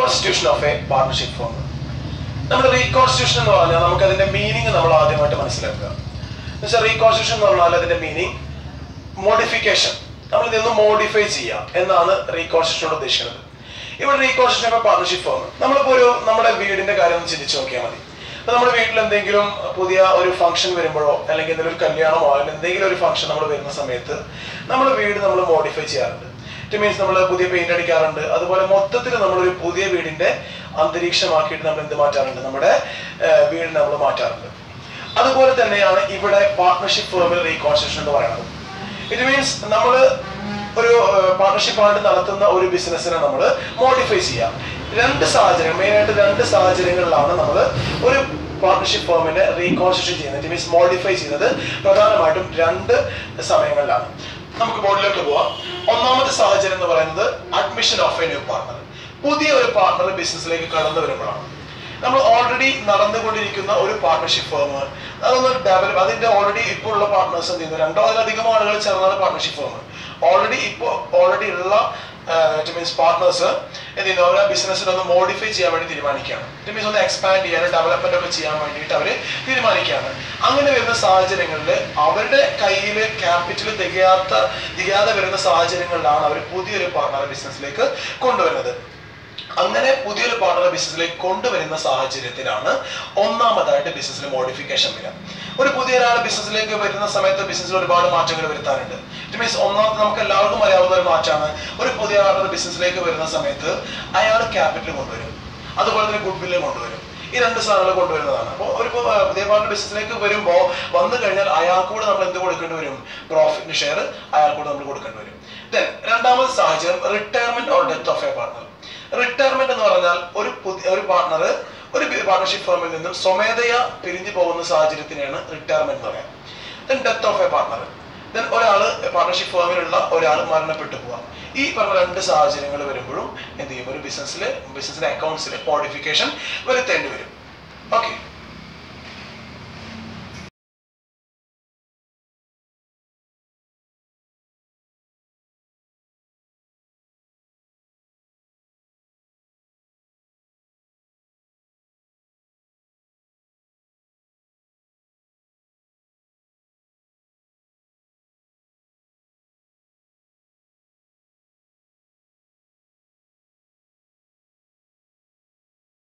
reconstitution of a partnership firm നമ്മുടെ reconstitution എന്ന് പറഞ്ഞാൽ നമുക്ക് അതിന്റെ മീനിങ് നമ്മൾ ആദ്യമായിട്ട് മനസ്സിലാക്കുക എന്നുവെച്ചാൽ റീകോൺസ്റ്റിറ്റ്യൂഷൻ എന്ന് പറഞ്ഞാൽ അതിന്റെ മീനിങ് മോഡിഫിക്കേഷൻ നമ്മൾ ഇതൊന്ന് മോഡിഫൈ ചെയ്യാം എന്നാണ് റീകോൺസ്റ്റിറ്റ്യൂഷൻ ഉദ്ദേശിക്കുന്നത് ഇവിടെ റീകോൺസ്റ്റിറ്റ്യൂഷൻ ഓഫ് പാർട്ണർഷിപ്പ് ഫോം നമ്മളിപ്പോ ഒരു നമ്മുടെ വീടിന്റെ കാര്യം ഒന്ന് ചിന്തിച്ച് നോക്കിയാൽ മതി അപ്പൊ നമ്മുടെ വീട്ടിൽ എന്തെങ്കിലും പുതിയ ഒരു ഫംഗ്ഷൻ വരുമ്പോഴോ അല്ലെങ്കിൽ എന്തെങ്കിലും ഒരു കല്യാണമോ അല്ലെങ്കിൽ എന്തെങ്കിലും ഒരു ഫംഗ്ഷൻ നമ്മൾ വരുന്ന സമയത്ത് നമ്മുടെ വീട് നമ്മൾ മോഡിഫൈ ചെയ്യാറുണ്ട് ഇറ്റ് മീൻസ് നമ്മൾ പുതിയ പെയിന്റ് അടിക്കാറുണ്ട് അതുപോലെ മൊത്തത്തിൽ നമ്മളൊരു പുതിയ വീടിന്റെ അന്തരീക്ഷമാക്കിയിട്ട് നമ്മൾ എന്ത് മാറ്റാറുണ്ട് നമ്മുടെ ഏഹ്, വീട് നമ്മൾ മാറ്റാറുണ്ട് അതുപോലെ തന്നെയാണ് ഇവിടെ പാർട്ണർഷിപ്പ് ഫേമിൽ റീകോൺസ്ട്രക്ഷൻ എന്ന് പറയുന്നത് ഇറ്റ് മീൻസ് നമ്മൾ ഒരു പാർട്ണർഷിപ്പ് ആയിട്ട് നടത്തുന്ന ഒരു ബിസിനസ്സിനെ നമ്മൾ മോഡിഫൈ ചെയ്യാം രണ്ട് സാഹചര്യം മെയിൻ ആയിട്ട് രണ്ട് സാഹചര്യങ്ങളിലാണ് നമ്മൾ ഒരു പാർട്ണർഷിപ്പ് ഫേമിനെ റീകോൺസ്ട്രക്ഷൻ ചെയ്യുന്നത് ഇറ്റ് മീൻസ് മോഡിഫൈ ചെയ്യുന്നത് പ്രധാനമായിട്ടും രണ്ട് സമയങ്ങളിലാണ് നമുക്ക് ബോർഡിലേക്ക് പോവാം ഒന്നാമത്തെ സാഹചര്യം എന്ന് പറയുന്നത് admission of a new partner പുതിയ ഒരു പാർട്ണർ ബിസിനസ്സിലേക്ക് കടന്നു വരുമ്പോഴാണ് നമ്മൾ ഓൾറെഡി നടന്നുകൊണ്ടിരിക്കുന്ന ഒരു പാർട്ണർഷിപ്പ് ഫേം അതൊന്ന് ഡെവലപ്പ് അതിന്റെ ഓൾറെഡി ഇപ്പോൾ ഉള്ള പാർട്ട്നേഴ്സ് എന്ത് ചെയ്യുന്നു രണ്ടോ അതിലധികം ആളുകൾ ചേർന്നാണ് പാർട്ണർഷിപ്പ് ഫേം ഓൾറെഡി ഇപ്പോൾ ഓൾറെഡി ഉള്ള മീൻസ് പാർട്ട്നേഴ്സ് എന്ത് ചെയ്യുന്നു അവർ ആ ബിസിനസ്സിൽ ഒന്ന് മോഡിഫൈ ചെയ്യാൻ വേണ്ടി തീരുമാനിക്കുകയാണ് ഇറ്റ് മീൻസ് ഒന്ന് എക്സ്പാൻഡ് ചെയ്യാൻ ഡെവലപ്മെന്റ് ഒക്കെ ചെയ്യാൻ വേണ്ടിയിട്ട് അവർ തീരുമാനിക്കുകയാണ് അങ്ങനെ വരുന്ന സാഹചര്യങ്ങളിൽ അവരുടെ കയ്യിൽ ക്യാപിറ്റൽ തികയാത്ത തികയാതെ വരുന്ന സാഹചര്യങ്ങളിലാണ് അവർ പുതിയൊരു പാർട്ണർ ബിസിനസ്സിലേക്ക് കൊണ്ടുവരുന്നത് അങ്ങനെ പുതിയൊരു പാർട്ണർ ബിസിനസ്സിലേക്ക് കൊണ്ടുവരുന്ന സാഹചര്യത്തിലാണ് ഒന്നാമതായിട്ട് ബിസിനസ്സിൽ മോഡിഫിക്കേഷൻ വരിക ഒരു പുതിയ ഒരാൾ ബിസിനസ്സിലേക്ക് വരുന്ന സമയത്ത് ബിസിനസ്സിൽ ഒരുപാട് മാറ്റങ്ങൾ വരുത്താനുണ്ട് ഇറ്റ് മീൻസ് ഒന്നാമത് നമുക്ക് എല്ലാവർക്കും അറിയാവുന്ന ഒരു മാറ്റമാണ് ഒരു പുതിയ ആളുടെ ബിസിനസ്സിലേക്ക് വരുന്ന സമയത്ത് അയാൾ ക്യാപിറ്റൽ കൊണ്ടുവരും അതുപോലെ തന്നെ ഗുഡ് വില്ല് കൊണ്ടുവരും ഈ രണ്ട് സാധനങ്ങൾ കൊണ്ടുവരുന്നതാണ് അപ്പോൾ ഒരു പു- ആ, പുതിയ പാർട്ണർ ബിസിനസ്സിലേക്ക് വരുമ്പോൾ വന്നു കഴിഞ്ഞാൽ അയാൾക്ക് കൂടെ നമ്മൾ എന്ത് കൊടുക്കേണ്ടി വരും പ്രോഫിറ്റ് ഷെയർ അയാൾക്ക് കൂടെ നമ്മൾ കൊടുക്കേണ്ടി വരും ദെൻ രണ്ടാമത്തെ സാഹചര്യം retirement or death of a partner retirement എന്ന് പറഞ്ഞാൽ ഒരു പുതിയ ഒരു പാർട്ണർ ഒരു പാർട്ണർഷിപ്പ് ഫേമിൽ നിന്നും സ്വമേധയാ പിരിഞ്ഞു പോകുന്ന സാഹചര്യത്തിനെയാണ് റിട്ടയർമെന്റ് എന്ന് പറയാം then death of a partner then ഒരാള് പാർട്ണർഷിപ്പ് ഫേമിലുള്ള ഒരാൾ മരണപ്പെട്ടു പോവാം ഈ പറഞ്ഞ രണ്ട് സാഹചര്യങ്ങൾ വരുമ്പോഴും എന്ത് ചെയ്യും ഒരു ബിസിനസ്സിൽ ബിസിനസ്സിന്റെ അക്കൗണ്ട്സിൽ മോഡിഫിക്കേഷൻ വരുത്തേണ്ടി വരും